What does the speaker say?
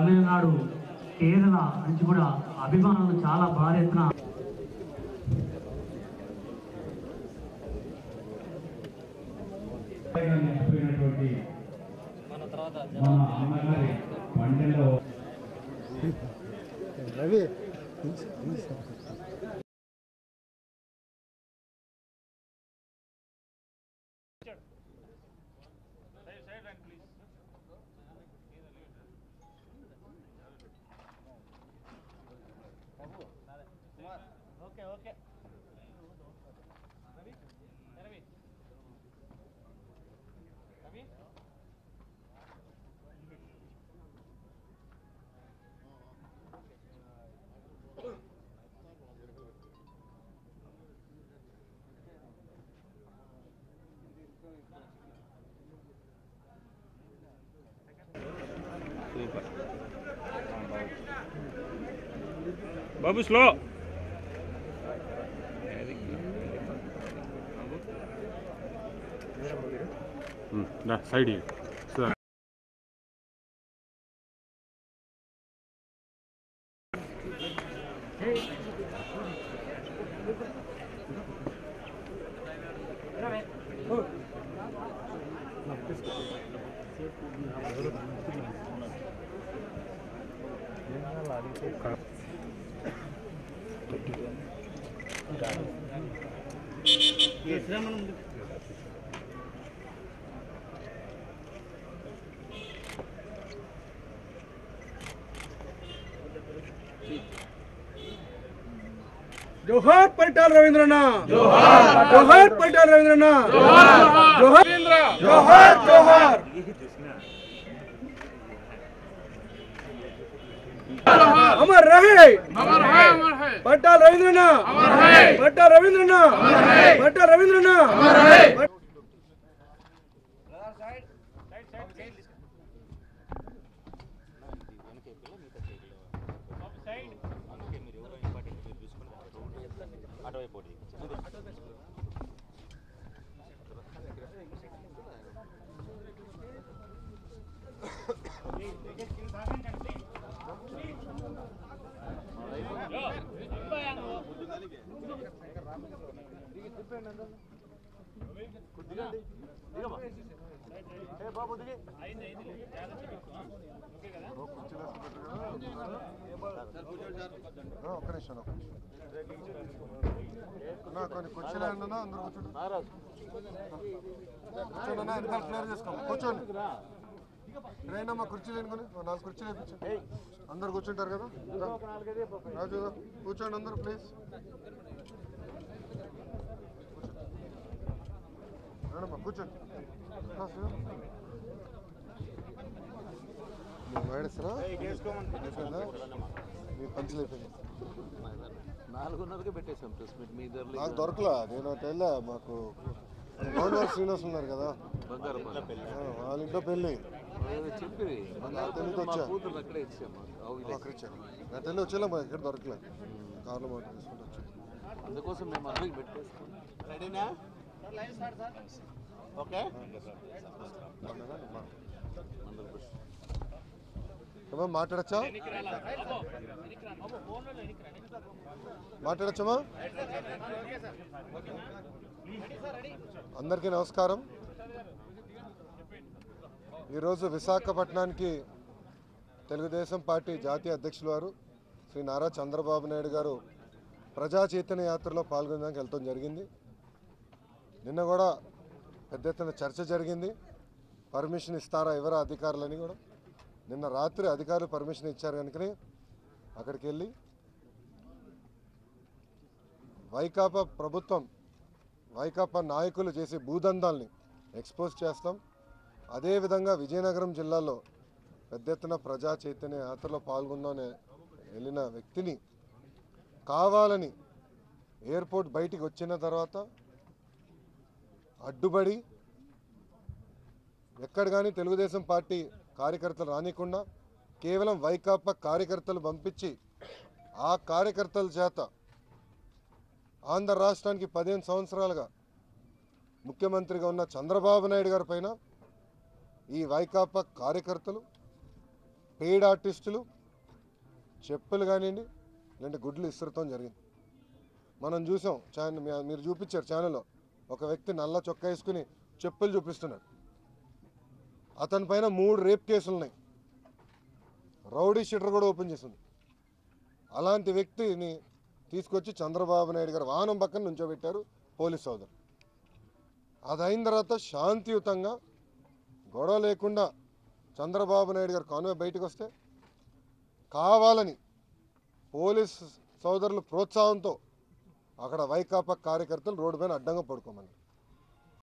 తమిళనాడు కేరళ నుంచి కూడా అభిమానులు చాలా భారీ ఎత్తున పోయినటువంటి మన అన్నగారి పండెలో రవి బాబు స్లో సైడ్ జోహార్ పరిటాల రవీంద్రనా జోహార్ జోహార్ పరిటాల రవీంద్రనా జోహార్ జోహార్ జోహార్ అమర్ రహే పట్టాల రవీంద్రనా పట్టాల రవీంద్రనా పట్టాల రవీంద్రనా ఒక్క నిమిషం ఒక్క నిమిషం అన్నా, కొన్ని కుర్చీలు అన్నా అందరూ కూర్చోండి కూర్చోండి అన్నా వెనకాల క్లియర్ చేసుకోండి కూర్చోండి ట్రైన్ అమ్మా కుర్చీలు ఎన్నుకొని ఓ నాలుగు కుర్చీలు వేయించండి అందరు కూర్చుంటారు కదా రా. రాజు రా. కూర్చోండి అందరూ ప్లీజ్ రండమ్మా కూర్చోండి రా, శివ. మీరు వాడేస్తారా అయిపోయిందా? మీ పంచులు అయిపోయింది నాలుగున్నరకే పెట్టేశాం ప్రెస్ మీట్ మీ ఇద్దరు నాకు దొరకలా నేను అటు వెళ్ళా మాకు గవర్నర్ శ్రీనివాస్ ఉన్నారు కదా బంగారం ఆ, వాళ్ళ ఇంట్లో పెళ్ళి చెప్పి నాకు తెలియక మా వచ్చా కూతురు అక్కడే ఇచ్చాము అక్కడ ఇచ్చాను నా తెల్లి వచ్చేలా మా ఇక్కడ దొరకలే కార్లో మాట తీసుకుంటూ వచ్చాను అందుకోసం మేము అందరికి పెట్టేస్తాం రెడీనా ఓకే ఏమో మాట్లాడచ్చా మాట్లాడచ్చమ్మా అందరికీ నమస్కారం ఈరోజు విశాఖపట్నానికి తెలుగుదేశం పార్టీ జాతీయ అధ్యక్షులు వారు శ్రీ నారా చంద్రబాబు నాయుడు గారు ప్రజా చైతన్య యాత్రలో పాల్గొనడానికి వెళ్తాం జరిగింది నిన్న కూడా పెద్ద ఎత్తున చర్చ జరిగింది పర్మిషన్ ఇస్తారా ఎవరా అధికారులని కూడా నిన్న రాత్రి అధికారులు పర్మిషన్ ఇచ్చారు కనుకనే అక్కడికి వెళ్ళి వైకాపా ప్రభుత్వం వైకాపా నాయకులు చేసే భూదందాల్ని ఎక్స్పోజ్ చేస్తాం అదేవిధంగా విజయనగరం జిల్లాలో పెద్ద ఎత్తున ప్రజా చైతన్య యాత్రలో పాల్గొందామని వెళ్ళిన వ్యక్తిని కావాలని ఎయిర్పోర్ట్ బయటికి వచ్చిన తర్వాత అడ్డుపడి ఎక్కడ కానీ తెలుగుదేశం పార్టీ కార్యకర్తలు రానికుండా కేవలం వైకాపా కార్యకర్తలు పంపించి ఆ కార్యకర్తల చేత ఆంధ్ర రాష్ట్రానికి పదిహేను సంవత్సరాలుగా ముఖ్యమంత్రిగా ఉన్న చంద్రబాబు నాయుడు గారి పైన ఈ వైకాపా కార్యకర్తలు పెయిడ్ ఆర్టిస్టులు చెప్పులు కానివ్వండి లేదంటే గుడ్లు ఇసురుతాం జరిగింది మనం చూసాం ఛానల్ మీరు చూపించారు ఛానల్లో ఒక వ్యక్తి నల్ల చొక్కా వేసుకుని చెప్పులు చూపిస్తున్నాడు అతని పైన మూడు రేప్ కేసులు ఉన్నాయి రౌడీ షీటర్ కూడా ఓపెన్ చేసింది అలాంటి వ్యక్తిని తీసుకొచ్చి చంద్రబాబు నాయుడు గారు వాహనం పక్కన నుంచోబెట్టారు పోలీస్ సోదరు అది అయిన తర్వాత శాంతియుతంగా గొడవ లేకుండా చంద్రబాబు నాయుడు గారు కాన్వే బయటకు వస్తే కావాలని పోలీస్ సోదరులు ప్రోత్సాహంతో అక్కడ వైకాపా కార్యకర్తలు రోడ్డు పైన అడ్డంగా పడుకోమన్నారు